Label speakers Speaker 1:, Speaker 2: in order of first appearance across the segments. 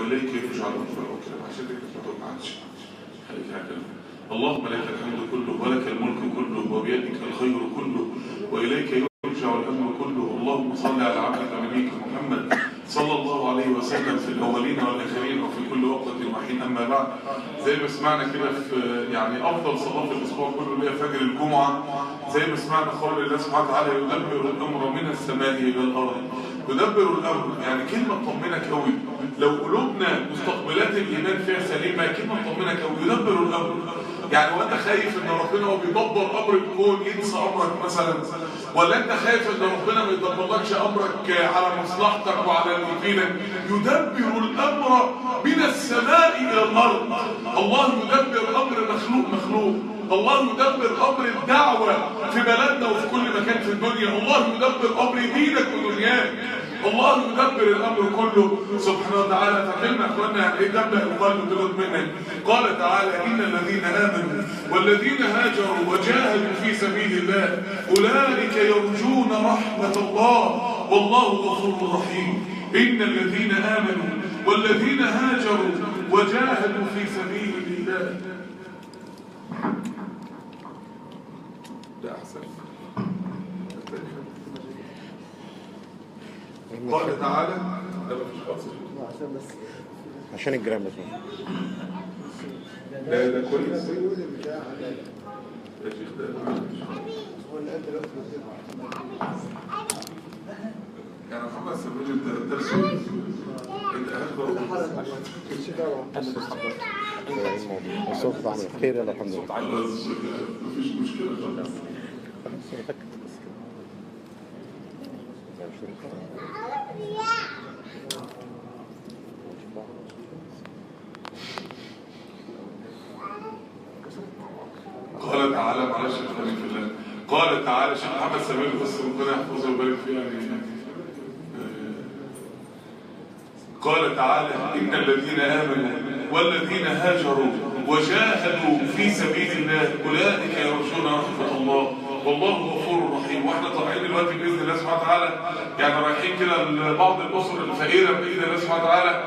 Speaker 1: واليك يرجع الامر وكلام عشان كده ما عادش خليك هكذا اللهم لك الحمد كله ولك الملك كله وبيدك الخير كله واليك يرجع الامر كله اللهم صل على عبدك ونبيك محمد صلى الله عليه وسلم في الاولين والاخرين وفي كل وقت وحين اما بعد زي ما سمعنا كده في يعني افضل صلاه في الاسبوع كله اللي هي فجر الجمعه زي ما سمعنا قول الله سبحانه وتعالى يدبر الامر من السماء الى الارض يدبر الامر يعني كلمه تطمنك قوي لو قلوبنا مستقبلات الايمان فيها سليمه كلمه تطمنك قوي يدبر الامر يعني وانت خايف ان ربنا هو بيدبر امر الكون ينسى امرك مثلا ولا انت خايف ان ربنا ما يدبرلكش امرك على مصلحتك وعلى اللي يفيدك يدبر الامر من السماء الى الارض الله يدبر امر مخلوق مخلوق الله يدبر امر الدعوه في بلدنا وفي كل مكان في الدنيا الله يدبر امر دينك ودنياك الله يدبر الامر كله سبحانه وتعالى فكلمه اخواننا يعني ايه تبدا القلب تطمئن قال تعالى ان الذين امنوا والذين هاجروا وجاهدوا في سبيل الله اولئك يرجون رحمه الله والله غفور رحيم ان الذين امنوا والذين هاجروا وجاهدوا في سبيل الله ده احسن قال تعالى ده مفيش خالص
Speaker 2: عشان بس
Speaker 3: عشان الجرام بس
Speaker 1: ده ده كويس
Speaker 2: بيقول البتاع
Speaker 1: يا شيخ ده
Speaker 2: هو اللي انت دلوقتي
Speaker 1: يعني محمد سمير انت الدرس انت
Speaker 2: كل
Speaker 1: اهل
Speaker 2: حركه مش دعوه
Speaker 3: ايه الموضوع الصوت عامل خير يلا الحمد لله
Speaker 1: خلاص مفيش مشكله خالص
Speaker 3: خلاص انا فاكر بس
Speaker 1: قال تعالى معلش يا اخواني في الله قال تعالى شيخ محمد سمير بس ربنا يحفظه ويبارك فيه يعني آه، قال تعالى ان الذين امنوا والذين هاجروا وجاهدوا في سبيل الله اولئك يرجون رحمه الله والله غفور رحيم واحنا طالعين دلوقتي باذن الله سبحانه وتعالى يعني رايحين كده لبعض الاسر الفقيره باذن الله سبحانه وتعالى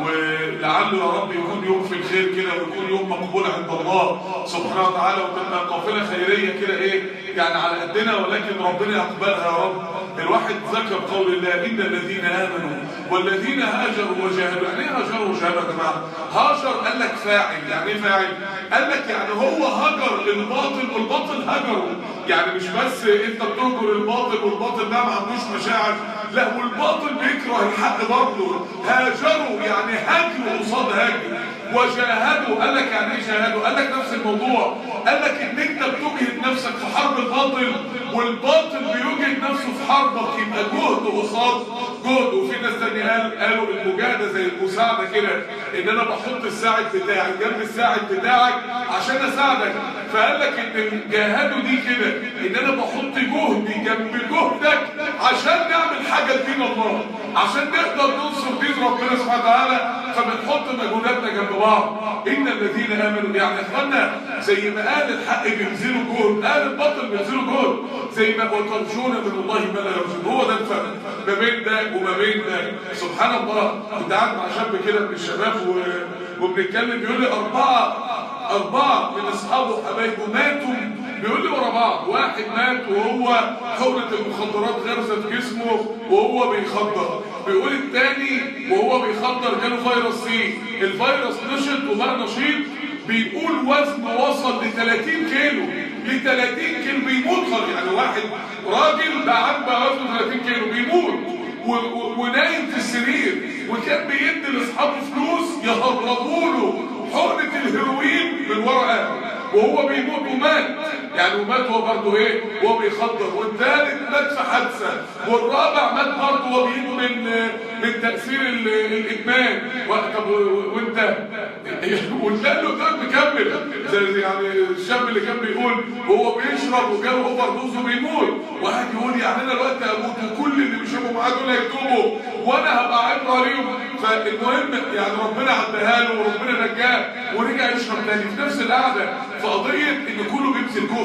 Speaker 1: ولعله يا رب يكون يوم في الخير كده ويكون يوم مقبول عند الله سبحانه وتعالى وتبقى قافله خيريه كده ايه يعني على قدنا ولكن ربنا يقبلها يا رب الواحد ذكر قول الله ان الذين امنوا والذين هاجروا وجاهدوا يعني ايه هاجروا وجاهدوا يا جماعه هاجر قال لك فاعل يعني ايه فاعل قال لك يعني هو هجر الباطل والباطل هجره يعني مش بس انت بتهجر الباطل والباطل ده ما عندوش مشاعر لا والباطل بيكره الحق برضه هاجروا يعني هاجروا قصاد هاجر وجاهدوا قال لك يعني ايه جاهدوا قال لك نفس الموضوع قال لك ان انت بتجهد نفسك في حرب الباطل والباطل بيجهد نفسه في حربك يبقى جهد قصاد جهد وفي ناس تاني قال قالوا المجاهده زي المساعده كده ان انا بحط الساعد بتاعي جنب الساعد بتاعك عشان اساعدك فقال لك ان جاهدوا دي كده ان انا بحط جهدي جنب جهدك عشان نعمل حاجه لدين الله عشان نقدر ننصر دين ربنا سبحانه وتعالى فبنحط مجهوداتنا جنب بعض ان الذين امنوا يعني اخوانا زي ما قال الحق بيبذلوا جهد قال الباطل بيبذلوا جهد زي ما وترجون من الله ما لا يرجون هو ده الفرق ما بين ده وما بين ده سبحان الله كنت قاعد مع شاب كده من الشباب و... وبنتكلم بيقول لي اربعه اربعه من اصحابه وحبايبه ماتوا بيقول لي ورا بعض واحد مات وهو حقنه المخدرات غرزت جسمه وهو بيخدر بيقول التاني وهو بيخدر جاله فيروس سي الفيروس نشط وبقى نشيط بيقول وزنه وصل ل 30 كيلو ل 30 كيلو بيموت خلاص يعني واحد راجل بقى عنده وزنه 30 كيلو بيموت و- و- ونايم في السرير وكان بيدي لاصحابه فلوس يهربوا له حقنه الهيروين من ورقه وهو بيموت ومات يعني ومات هو برضه ايه وهو بيخدر والثالث مات في حادثه والرابع مات برضه وهو بيموت من من تاثير ال- الادمان و- طب و- وانت وتلاقي له ده مكمل زي يعني الشاب اللي كان بيقول وهو بيشرب وجاله اوفر دوز وبيموت واحد يقول يعني انا دلوقتي هموت وكل اللي بيشربوا معاه دول هيتوبوا وانا هبقى عبره ليهم فالمهم يعني ربنا عدها له وربنا نجاه ورجع يشرب تاني في نفس القعده في قضيه ان كله بيبذل جهد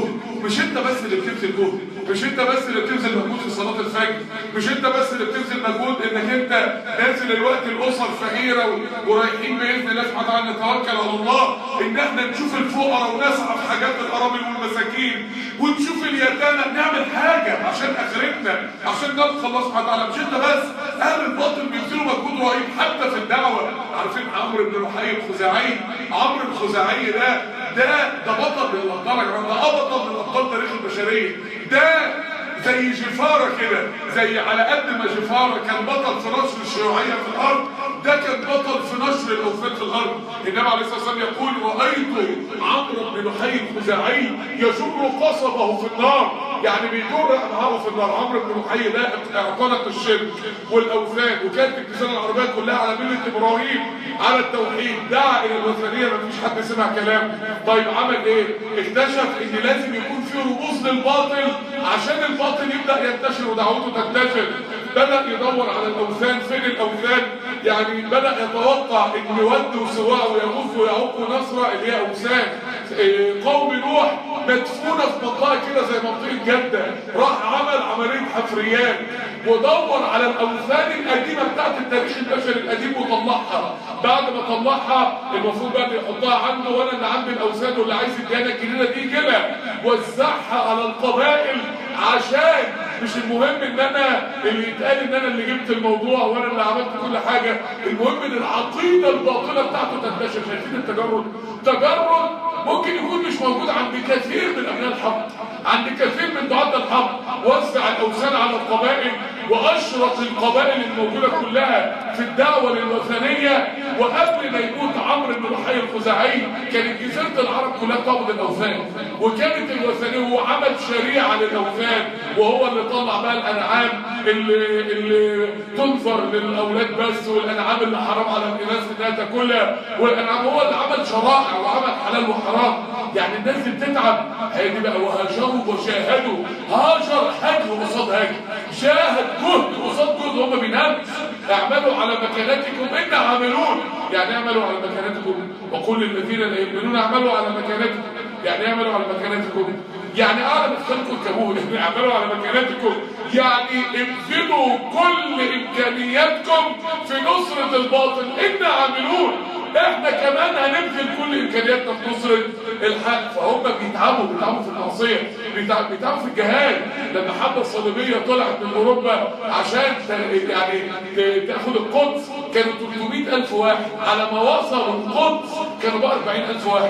Speaker 1: مش انت بس اللي بتبذل جهد مش انت بس اللي بتبذل مجهود في صلاه الفجر مش انت بس اللي بتبذل مجهود انك انت نازل الوقت الاسر فقيره و- ورايحين باذن الله سبحانه وتعالى نتوكل على الله ان احنا نشوف الفقراء ونسعى في حاجات الارامل والمساكين ونشوف اليتامى نعمل حاجه عشان اخرتنا عشان نلقى الله سبحانه وتعالى مش انت بس اهل الباطل بيبذلوا مجهود رهيب حتى في الدعوه عارفين عمرو بن لحي الخزاعي عمرو الخزاعي ده ده ده بطل من الابطال يا جماعه ده ابطل من ابطال تاريخ البشريه ده زي جفارة كده زي على قد ما جفارة كان بطل في نشر الشيوعية في الأرض ده كان بطل في نشر الأوثان في الأرض النبي عليه الصلاة والسلام يقول رأيت عمرو بن لحي الخزاعي يجر قصبه في النار يعني بيجر أنهاره في النار عمرو بن لحي ده اعتنق الشرك والأوثان وكانت الجزيرة العربية كلها على ملة إبراهيم على التوحيد دعا إلى الوثنية ما فيش حد سمع كلام طيب عمل إيه؟ اكتشف إن لازم يكون في رموز للباطل عشان الباطل يبدأ ينتشر ودعوته تنتشر بدأ يدور على الأوثان فين الأوثان يعني بدأ يتوقع إن ود وسواع ويغوث ويعوق ونصر اللي هي أوثان إيه، قوم نوح مدفونة في منطقة كده زي منطقة جدة راح عمل عملية حفريات ودور على الأوثان القديمة بتاعت التاريخ البشري القديم وطلعها بعد ما طلعها المفروض بقى يحطها عنده وانا اللي عندي الاوثان واللي عايز الديانه الجديده دي كده وزعها على القبائل عشان مش المهم ان انا اللي يتقال ان انا اللي جبت الموضوع وانا اللي عملت كل حاجه المهم ان العقيده الباطله بتاعته تنتشر شايفين التجرد تجرد ممكن يكون مش موجود عند كثير من ابناء الحق عند كثير من دعاة الحق وزع الاوثان على القبائل واشرط القبائل الموجوده كلها في الدعوه للوثنيه وقبل ما يموت عمرو بن لحي الخزاعي كانت جزيره العرب كلها تعبد الاوثان وكانت الوثنيه هو عمل شريعه للاوثان وهو اللي طلع بقى الانعام اللي, اللي تنفر للاولاد بس والانعام اللي حرام على الناس انها تاكلها والانعام هو اللي عمل شرائع وعمل حلال وحرام يعني الناس اللي بتتعب هي دي بقى وهاجروا وشاهدوا هاجر هجر قصاد هجر شاهد جهد قصاد جهد هم بيناموا اعملوا على مكانتكم ان عاملون يعني اعملوا على مكانتكم وقل للذين لا يؤمنون اعملوا على مكانتكم يعني اعملوا على مكانتكم يعني اعلى مثقالكم كمون يعني اعملوا على مكانتكم يعني ابذلوا كل امكانياتكم في نصرة الباطل ان عاملون احنا كمان هنبذل كل امكانياتنا في نصرة الحق فهم بيتعبوا بيتعبوا في المعصية بيتع- بيتعبوا في الجهاد لما حملة الصليبية طلعت من اوروبا عشان ت- يعني ت- تاخد القدس كانوا 300 الف واحد على ما وصلوا القدس كانوا بقى 40 الف واحد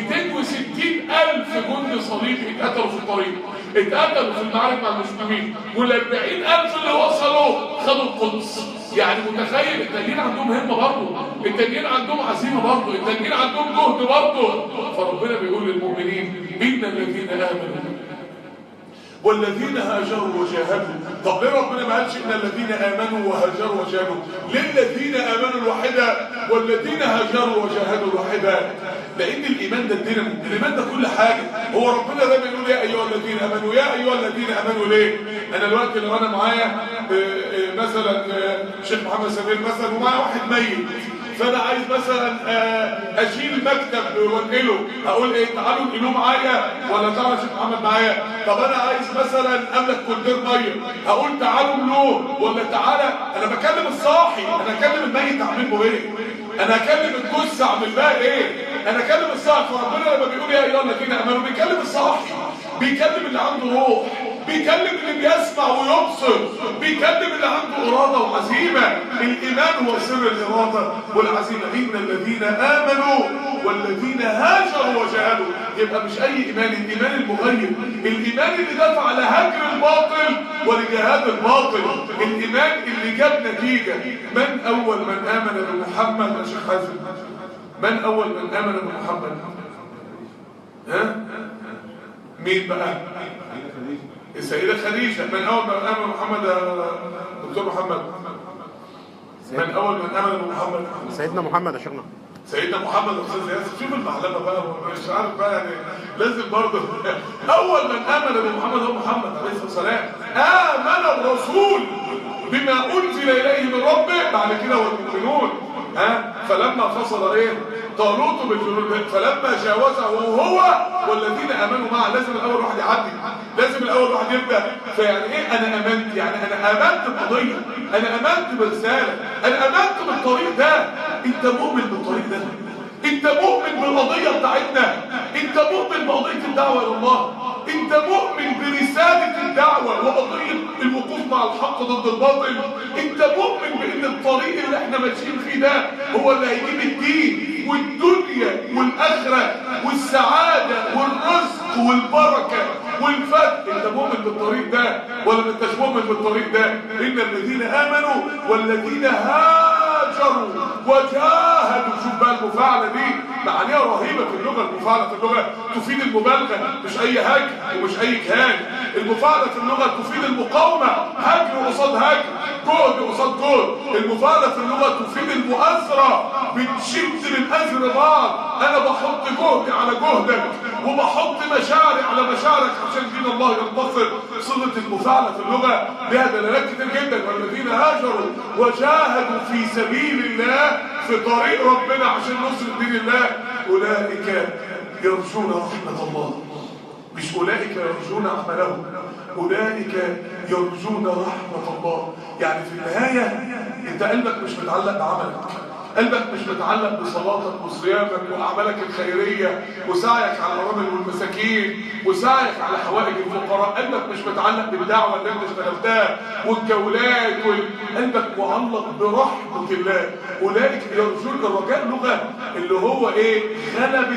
Speaker 1: 260 الف جندي صليبي اتقتلوا في الطريق اتقتلوا في المعارك مع المسلمين وال 40 الف اللي وصلوا خدوا القدس يعني متخيل التانيين عندهم همه برضه التانيين عندهم عزيمه برضه التانيين عندهم جهد برضه فربنا بيقول للمؤمنين ان الذين امنوا والذين هاجروا وجاهدوا طب ليه ربنا ما قالش ان الذين امنوا وهاجروا وجاهدوا ليه الذين امنوا الواحده والذين هاجروا وجاهدوا الواحده لان الايمان ده الدين الايمان ده كل حاجه هو ربنا ده بيقول يا ايها الذين امنوا يا ايها الذين امنوا ليه انا دلوقتي لو انا معايا آه، آه، مثلا آه، شيخ محمد سمير مثلا ومعايا واحد ميت فانا عايز مثلا آه، اشيل مكتب وانقله اقول ايه تعالوا انقلوه معايا ولا تعالوا يا شيخ محمد معايا طب انا عايز مثلا املك كولدير ميه هقول تعالوا املوه ولا تعالى انا بكلم الصاحي انا اكلم الميت اعمل له ايه انا اكلم الجثه اعمل لها ايه انا اكلم الصاحي فربنا لما بيقول يا ايها الذين امنوا بيكلم الصاحي بيكلم اللي عنده روح بيكلم اللي بيسمع ويبصر بيكلم اللي عنده إرادة وعزيمة الإيمان هو سر الإرادة والعزيمة إن الذين آمنوا والذين هاجروا وجاهدوا يبقى مش أي إيمان الإيمان المغير الإيمان اللي دفع لهجر الباطل ولجهاد الباطل الإيمان اللي جاب نتيجة من أول من آمن بمحمد يا شيخ حازم من أول من آمن بمحمد ها مين بقى السيدة خديجة من أول من آمن محمد يا دكتور محمد من أول من آمن بمحمد
Speaker 3: سيدنا محمد يا شيخنا
Speaker 1: سيدنا محمد أستاذ ياسر شوف المعلمة بقى مش عارف بقى يعني لازم برضه أول من آمن بمحمد هو محمد عليه الصلاة والسلام آمن الرسول بما أنزل إليه من ربه بعد كده والمؤمنون ها فلما فصل ايه طالوت بالجنود فلما جاوزه هو والذين امنوا معه لازم الاول واحد يعدي لازم الاول واحد يبدا فيعني ايه انا امنت يعني انا امنت بقضيه انا امنت برساله انا امنت بالطريق ده انت مؤمن بالطريق ده انت مؤمن بالقضيه بتاعتنا انت مؤمن بقضيه الدعوه الى الله انت مؤمن برساله الدعوه وقضيه الوقوف مع الحق ضد الباطل انت مؤمن بان الطريق اللي احنا ماشيين فيه ده هو اللي هيجيب الدين والدنيا والاخره والسعاده والرزق والبركه والفتح انت مؤمن بالطريق ده ولا ما انتش مؤمن بالطريق ده ان الذين امنوا والذين هاجروا وجاهدوا شوف بقى المفاعله دي معانيها رهيبه في اللغه المفاعله في اللغه تفيد المبالغه مش اي هجر ومش اي كهان المفاعله في اللغه تفيد المقاومه هجر قصاد هجر جهد قصاد جهد المفاعله في اللغه تفيد المؤازره بنشد من اجر بعض انا بحط جهدي على جهدك وبحط مشاعري على مشاعرك عشان دين الله ينتصر صيغه المفاعله في اللغه لها دلالات كتير جدا والذين هاجروا وجاهدوا في سبيل الله في طريق ربنا عشان نصر دين الله اولئك يرجون رحمه الله مش أولئك يرجون عملهم أولئك يرجون رحمة الله يعني في النهاية أنت قلبك مش متعلق بعملك قلبك مش متعلق بصلاتك وصيامك وأعمالك الخيرية وسعيك على الأرامل والمساكين وسعيك على حوائج الفقراء قلبك مش متعلق بالدعوة اللي انت اشتغلتها والجولات وال... قلبك معلق برحمة الله أولئك يرجون الرجاء لغة اللي هو إيه غلبت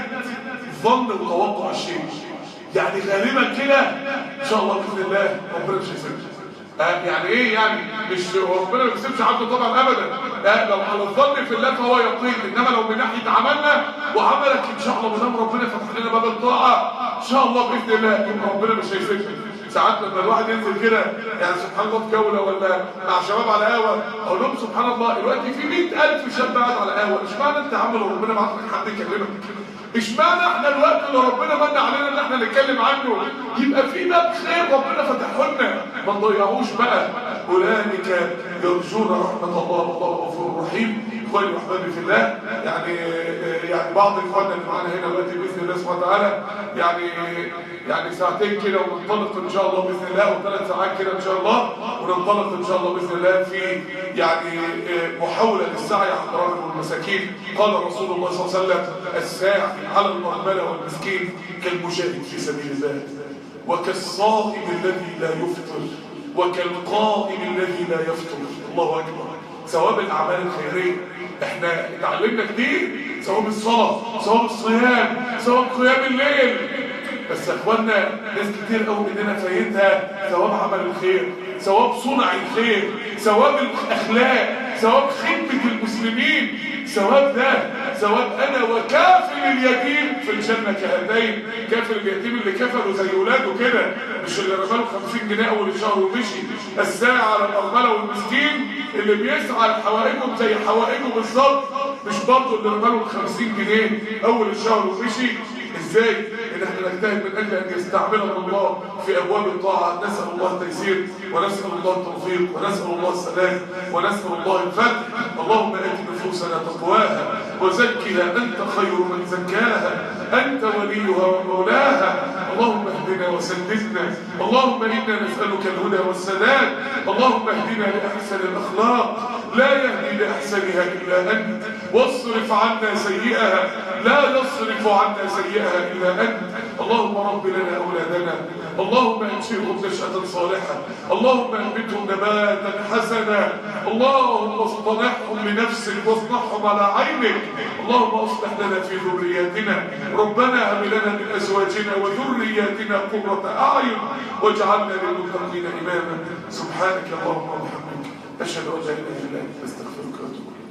Speaker 1: ظن وتوقع الشيء يعني غالبا كده ان شاء الله باذن الله ربنا مش هيسيبنا آه يعني ايه يعني مش هو ربنا ما بيسيبش عبده طبعا ابدا آه لو على الظن في الله فهو يقين انما لو من ناحيه عملنا وعملك ان شاء الله ما دام ربنا فتح لنا باب الطاعه ان شاء الله باذن الله يبقى ربنا مش هيسيبنا ساعات لما الواحد ينزل كده يعني سبحان الله في جوله ولا مع شباب على قهوه اقول لهم سبحان الله دلوقتي في 100000 شاب قاعد على قهوه اشمعنى انت يا عم لو ربنا بعت لك حد يكلمك اشمعنى احنا الوقت اللي ربنا من علينا ان احنا نتكلم عنه يبقى في باب خير ربنا فتحه لنا ما نضيعوش بقى اولئك يرجون رحمه الله والله غفور رحيم اخواني واحبابي في الله يعني يعني بعض اخواننا اللي معانا هنا دلوقتي باذن الله سبحانه وتعالى يعني يعني ساعتين كده وننطلق ان شاء الله باذن الله وثلاث ساعات كده ان شاء الله وننطلق ان شاء الله باذن الله في يعني محاوله للسعي على الضرائب والمساكين قال رسول الله صلى الله عليه وسلم الساعي على المرمله والمسكين كالمجاهد في سبيل الله وكالصائم الذي لا يفطر وكالقائم الذي لا يفطر الله اكبر ثواب الاعمال الخيريه احنا اتعلمنا كتير ثواب الصلاه ثواب الصيام ثواب قيام الليل بس يا اخوانا ناس كتير قوي مننا فايتها ثواب عمل الخير ثواب صنع الخير ثواب الاخلاق ثواب خدمه المسلمين ثواب ده ثواب انا وكافل اليتيم في الجنه كهذين كافل اليتيم اللي كفلوا زي ولاده كده مش اللي رماله 50 جنيه اول الشهر ومشي الساعي على الارمله والمسكين اللي بيسعى لحوائجهم زي حوائجه بالظبط مش برضه اللي رماله 50 جنيه اول الشهر ومشي ازاي ان احنا نجتهد من اجل ان يستعملنا الله في ابواب الطاعه نسال الله التيسير ونسال الله التوفيق ونسال الله السلام ونسال الله الفتح اللهم ات نفوسنا تقواها وزكها انت خير من زكاها انت وليها ومولاها اللهم اهدنا وسددنا اللهم انا نسالك الهدى والسداد اللهم اهدنا لاحسن الاخلاق لا يهدي لاحسنها الا انت واصرف عنا سيئها لا يصرف عنا سيئها الا انت اللهم رب لنا اولادنا اللهم انشئهم نشأة صالحة اللهم انبتهم نباتا حسنا اللهم اصطنعهم لنفسك واصنعهم على عينك اللهم اصلح لنا في ذرياتنا ربنا هب لنا من ازواجنا وذرياتنا قرة اعين واجعلنا للمتقين اماما سبحانك اللهم وبحمدك اشهد ان لا اله الا انت استغفرك واتوب اليك